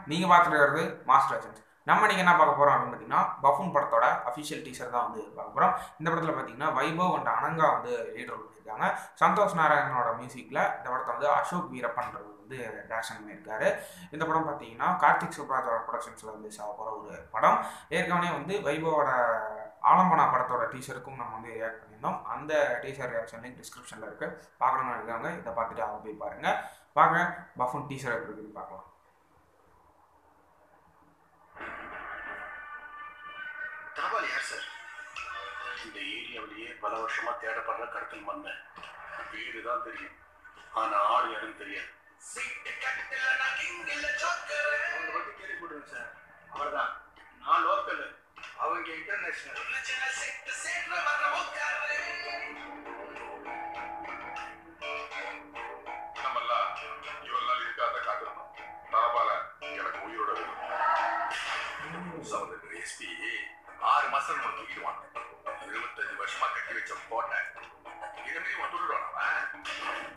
நீங்கள் பார்த்துட்டு இருக்கிறது மாஸ்டர் அசன்ஸ் நம்ம நீங்கள் என்ன பார்க்க போகிறோம் அப்படின்னு பார்த்தீங்கன்னா பஃபூன் படத்தோட அஃபிஷியல் டீசர் தான் வந்து பார்க்க போகிறோம் இந்த படத்தில் பார்த்தீங்கன்னா வைபவ் அண்ட் அனங்கா வந்து லீட் ரோல் பண்ணியிருக்காங்க சந்தோஷ் நாராயணனோட மியூசிக்கில் இந்த படத்தை வந்து அசோக் வீரப்பன்றது வந்து டேரக்ஷன் பண்ணியிருக்காரு இந்த படம் பார்த்தீங்கன்னா கார்த்திக் சுப்ராஜோட ப்ரொடக்ஷன்ஸில் வந்து சாக போகிற ஒரு படம் ஏற்கனவே வந்து வைபவோட ஆலம்பனா படத்தோட டீசருக்கும் நம்ம வந்து ரியாக்ட் பண்ணியிருந்தோம் அந்த டீசர் ரியாக்ஷன் லிங்க் டிஸ்கிரிப்ஷனில் இருக்குது பார்க்கணும்னு இருக்காங்க இதை பார்த்துட்டு அவங்க போய் பாருங்கள் பார்க்க பஃபுன் டீசர் எப்படி இருக்குன்னு பார்க்கலாம் தபால் யார் சார் இந்த ஏரியாவிலேயே பல வருஷமா தேடப்படுற கடத்தல் மண்ணு வீடு தான் தெரியும் ஆனா ஆள் யாரும் தெரியாது அவங்க பத்தி கேள்விப்பட்டிருக்கேன் சார் அவர்தான் நான் லோக்கல் அவங்க இன்டர்நேஷனல் நம்மெல்லாம் இவ்வளவு நாள் இருக்காத காத்திருந்தோம் பரவாயில்ல எனக்கு உயிரோட வேணும் சவுந்தர் எஸ்பி ஆறு மாசம் நம்ம தூக்கிடுவாங்க இருபத்தஞ்சு வருஷமா கட்டி வச்ச கோட்டை இனிமே வந்துடுவான் அவன்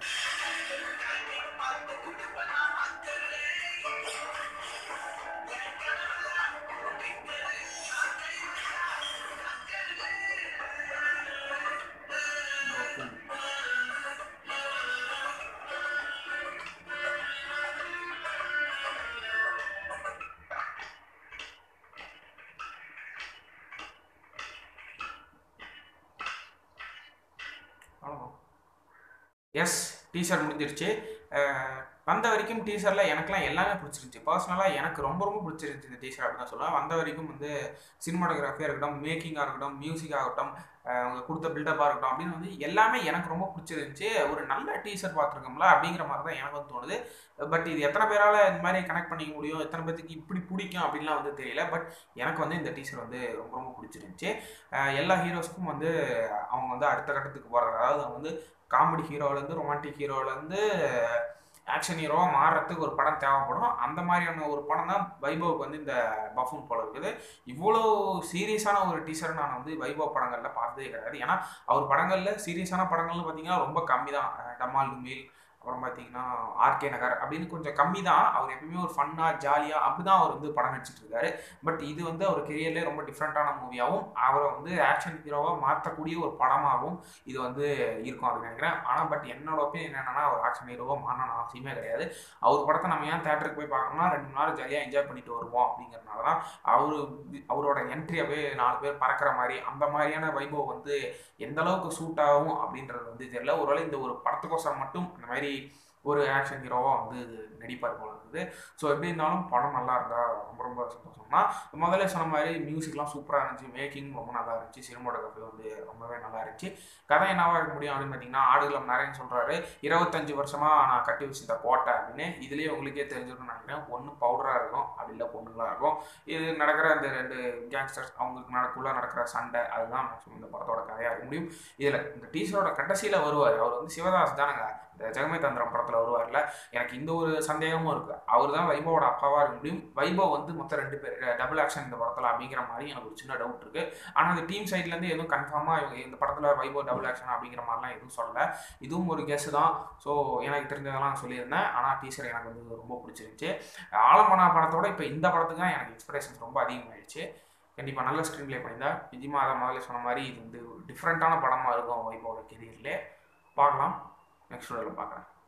எஸ் டீசர் முடிஞ்சிருச்சு அஹ், வந்த வரைக்கும் டீசரில் எனக்குலாம் எல்லாமே பிடிச்சிருந்துச்சி பர்சனலாக எனக்கு ரொம்ப ரொம்ப பிடிச்சிருந்துச்சி இந்த டீசர் அப்படின்னு தான் சொல்லுவேன் வந்த வரைக்கும் வந்து சினிமாட்டோகிராஃபியாக இருக்கட்டும் மேக்கிங்காக இருக்கட்டும் மியூசிக்காக இருக்கட்டும் அஹ், அவங்க கொடுத்த பில்டப்பாக இருக்கட்டும் அப்படின்னு வந்து எல்லாமே எனக்கு ரொம்ப பிடிச்சிருந்துச்சி ஒரு நல்ல டீசர் பார்த்துருக்கோம்ல அப்படிங்கிற மாதிரி தான் எனக்கு வந்து தோணுது பட் இது எத்தனை பேரால் இந்த மாதிரி கனெக்ட் பண்ணிக்க முடியும் எத்தனை பேத்துக்கு இப்படி பிடிக்கும் அப்படின்லாம் வந்து தெரியல பட் எனக்கு வந்து இந்த டீசர் வந்து ரொம்ப ரொம்ப பிடிச்சிருந்துச்சி அஹ், எல்லா ஹீரோஸ்க்கும் வந்து அவங்க வந்து அடுத்த கட்டத்துக்கு போகிறாங்க அதாவது அவங்க வந்து காமெடி ஹீரோலேருந்து ரொமான்டிக் ஹீரோலேருந்து ஆக்ஷன் ஹீரோவாக மாறுறதுக்கு ஒரு படம் தேவைப்படும் அந்த மாதிரியான ஒரு படம் தான் வைபவுக்கு வந்து இந்த பஃபூன் போல இருக்குது இவ்வளோ சீரியஸான ஒரு டீசர் நான் வந்து வைபவ் படங்களில் பார்த்ததே கிடையாது ஏன்னா அவர் படங்களில் சீரியஸான படங்கள்னு பார்த்தீங்கன்னா ரொம்ப கம்மி தான் டமால் குமில் அப்புறம் பார்த்தீங்கன்னா ஆர்கே நகர் அப்படின்னு கொஞ்சம் கம்மி தான் அவர் எப்பயுமே ஒரு ஃபன்னாக ஜாலியாக அப்படி தான் அவர் வந்து படம் நடிச்சிட்டு இருக்காரு பட் இது வந்து அவர் கெரியர்லேயே ரொம்ப டிஃப்ரெண்ட்டான மூவியாகவும் அவரை வந்து ஆக்ஷன் ஹீரோவாக மாற்றக்கூடிய ஒரு படமாகவும் இது வந்து இருக்கும் அப்படின்னு நினைக்கிறேன் ஆனால் பட் என்னோட ஒப்பீனியன் என்னன்னா அவர் ஆக்ஷன் ஹீரோவாக மாறணும்னு அவசியமே கிடையாது அவர் படத்தை நம்ம ஏன் தேட்டருக்கு போய் பார்க்கணும்னா ரெண்டு மணி நேரம் ஜாலியாக என்ஜாய் பண்ணிட்டு வருவோம் அப்படிங்கிறனால தான் அவர் அவரோட என்ட்ரி அப்படியே நாலு பேர் பறக்கிற மாதிரி அந்த மாதிரியான வைபவ் வந்து எந்த அளவுக்கு சூட் ஆகும் அப்படின்றது வந்து தெரியல ஒருவேளை இந்த ஒரு படத்துக்கோசரம் மட்டும் இந்த மாதிரி ஒரு ஆக்ஷன் ஹீரோவாக வந்து நடிப்பார் போல இருக்குது ஸோ எப்படி இருந்தாலும் படம் நல்லா இருந்தா ரொம்ப ரொம்ப சந்தோஷம்னா முதல்ல சொன்ன மாதிரி மியூசிக்லாம் சூப்பராக இருந்துச்சு மேக்கிங் ரொம்ப நல்லா இருந்துச்சு சினிமோட்டோகிராஃபி வந்து ரொம்பவே நல்லா இருந்துச்சு கதை என்னவா இருக்க முடியும் அப்படின்னு பார்த்தீங்கன்னா ஆடுகளம் நிறைய சொல்கிறாரு இருபத்தஞ்சு வருஷமா நான் கட்டி வச்சிருந்த கோட்டை அப்படின்னு இதுலேயே உங்களுக்கே தெரிஞ்சிருக்கும்னு நினைக்கிறேன் ஒன்று பவுடராக இருக்கும் அப்படி இல்லை பொண்ணுங்களாக இருக்கும் இது நடக்கிற அந்த ரெண்டு கேங்ஸ்டர்ஸ் அவங்களுக்கு நடக்குள்ள நடக்கிற சண்டை அதுதான் மேக்ஸிமம் இந்த படத்தோட கதையாக இருக்க முடியும் இதில் இந்த டீச்சரோட கடைசியில் வருவார் அவர் வந்து சிவதாஸ் தானுங்க இந்த ஜெகமே தந்திரம் படத்தில் வருவார்ல எனக்கு இந்த ஒரு சந்தேகமும் இருக்குது அவர் தான் வைபவோட அப்பாவாக இருக்க முடியும் வைபவ் வந்து மொத்தம் ரெண்டு பேர் டபுள் ஆக்ஷன் இந்த படத்தில் அப்படிங்கிற மாதிரி எனக்கு ஒரு சின்ன டவுட் இருக்குது ஆனால் இந்த டீம் சைட்லேருந்து எதுவும் கன்ஃபார்மாக இவங்க இந்த படத்தில் வைபவ் டபுள் ஆக்ஷன் அப்படிங்கிற மாதிரிலாம் எதுவும் சொல்லலை இதுவும் ஒரு கெஸ் தான் ஸோ எனக்கு தெரிஞ்சதெல்லாம் சொல்லியிருந்தேன் ஆனால் டீச்சர் எனக்கு வந்து ரொம்ப பிடிச்சிருந்துச்சு ஆலமனா படத்தோட இப்போ இந்த படத்துக்கு தான் எனக்கு எக்ஸ்பெக்டேஷன்ஸ் ரொம்ப அதிகமாகிடுச்சு கண்டிப்பாக நல்ல ஸ்க்ரீன் ப்ளே பண்ணியிருந்தா நிஜமாக அதை முதல்ல சொன்ன மாதிரி இது வந்து ஒரு டிஃப்ரெண்ட்டான படமாக இருக்கும் வைபவோட கெரியர்லே பார்க்கலாம் நெக்ஸ்ட் வீடியோவில் பார்க்குறேன்